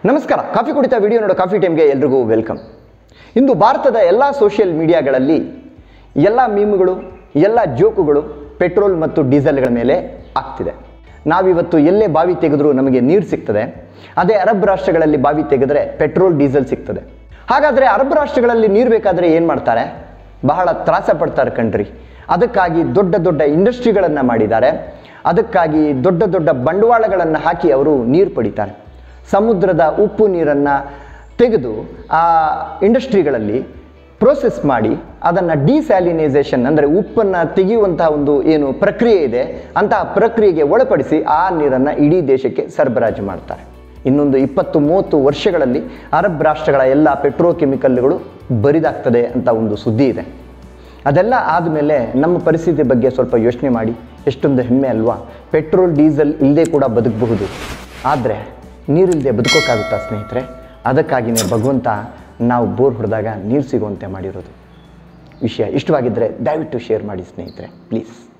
ನಮಸ್ಕಾರ ಕಾಫಿ ಕುಡಿತಾ ವಿಡಿಯೋ ನೋಡೋ ಕಾಫಿ ಟೈಮ್ಗೆ ಎಲ್ರಿಗೂ ವೆಲ್ಕಮ್ ಇಂದು ಭಾರತದ ಎಲ್ಲ ಸೋಷಿಯಲ್ ಮೀಡಿಯಾಗಳಲ್ಲಿ ಎಲ್ಲ ಮೀಮ್ಗಳು ಎಲ್ಲ ಜೋಕುಗಳು ಪೆಟ್ರೋಲ್ ಮತ್ತು ಡೀಸೆಲ್ಗಳ ಮೇಲೆ ಆಗ್ತಿದೆ ನಾವಿವತ್ತು ಎಲ್ಲೇ ಬಾವಿ ತೆಗೆದ್ರೂ ನಮಗೆ ನೀರು ಸಿಗ್ತದೆ ಅದೇ ಅರಬ್ ರಾಷ್ಟ್ರಗಳಲ್ಲಿ ಬಾವಿ ತೆಗೆದ್ರೆ ಪೆಟ್ರೋಲ್ ಡೀಸೆಲ್ ಸಿಗ್ತದೆ ಹಾಗಾದರೆ ಅರಬ್ ರಾಷ್ಟ್ರಗಳಲ್ಲಿ ನೀರು ಬೇಕಾದರೆ ಏನು ಮಾಡ್ತಾರೆ ಬಹಳ ತ್ರಾಸ ಪಡ್ತಾರೆ ಕಣ್ರಿ ಅದಕ್ಕಾಗಿ ದೊಡ್ಡ ದೊಡ್ಡ ಇಂಡಸ್ಟ್ರಿಗಳನ್ನು ಮಾಡಿದ್ದಾರೆ ಅದಕ್ಕಾಗಿ ದೊಡ್ಡ ದೊಡ್ಡ ಬಂಡವಾಳಗಳನ್ನು ಹಾಕಿ ಅವರು ನೀರು ಪಡಿತಾರೆ ಸಮುದ್ರದ ಉಪ್ಪು ನೀರನ್ನು ತೆಗೆದು ಆ ಇಂಡಸ್ಟ್ರಿಗಳಲ್ಲಿ ಪ್ರೋಸೆಸ್ ಮಾಡಿ ಅದನ್ನು ಡಿಸ್ಯಾಲಿನೈಸೇಷನ್ ಅಂದರೆ ಉಪ್ಪನ್ನು ತೆಗೆಯುವಂತಹ ಒಂದು ಏನು ಪ್ರಕ್ರಿಯೆ ಇದೆ ಅಂತಹ ಪ್ರಕ್ರಿಯೆಗೆ ಒಳಪಡಿಸಿ ಆ ನೀರನ್ನು ಇಡೀ ದೇಶಕ್ಕೆ ಸರಬರಾಜು ಮಾಡ್ತಾರೆ ಇನ್ನೊಂದು ಇಪ್ಪತ್ತು ಮೂವತ್ತು ವರ್ಷಗಳಲ್ಲಿ ಅರಬ್ ರಾಷ್ಟ್ರಗಳ ಎಲ್ಲ ಪೆಟ್ರೋಕೆಮಿಕಲ್ಗಳು ಬರಿದಾಗ್ತದೆ ಅಂತ ಒಂದು ಸುದ್ದಿ ಇದೆ ಅದೆಲ್ಲ ಆದಮೇಲೆ ನಮ್ಮ ಪರಿಸ್ಥಿತಿ ಬಗ್ಗೆ ಸ್ವಲ್ಪ ಯೋಚನೆ ಮಾಡಿ ಎಷ್ಟೊಂದು ಹೆಮ್ಮೆ ಅಲ್ವಾ ಪೆಟ್ರೋಲ್ ಡೀಸೆಲ್ ಇಲ್ಲದೆ ಕೂಡ ಬದುಕಬಹುದು ಆದರೆ ನೀರಿಲ್ಲದೆ ಬದುಕೋಕ್ಕಾಗುತ್ತಾ ಸ್ನೇಹಿತರೆ ಅದಕ್ಕಾಗಿಯೇ ಭಗವಂತ ನಾವು ಬೋರ್ ಹೊಡೆದಾಗ ನೀರು ಸಿಗುವಂತೆ ಮಾಡಿರೋದು ವಿಷಯ ಇಷ್ಟವಾಗಿದ್ದರೆ ದಯವಿಟ್ಟು ಶೇರ್ ಮಾಡಿ ಸ್ನೇಹಿತರೆ ಪ್ಲೀಸ್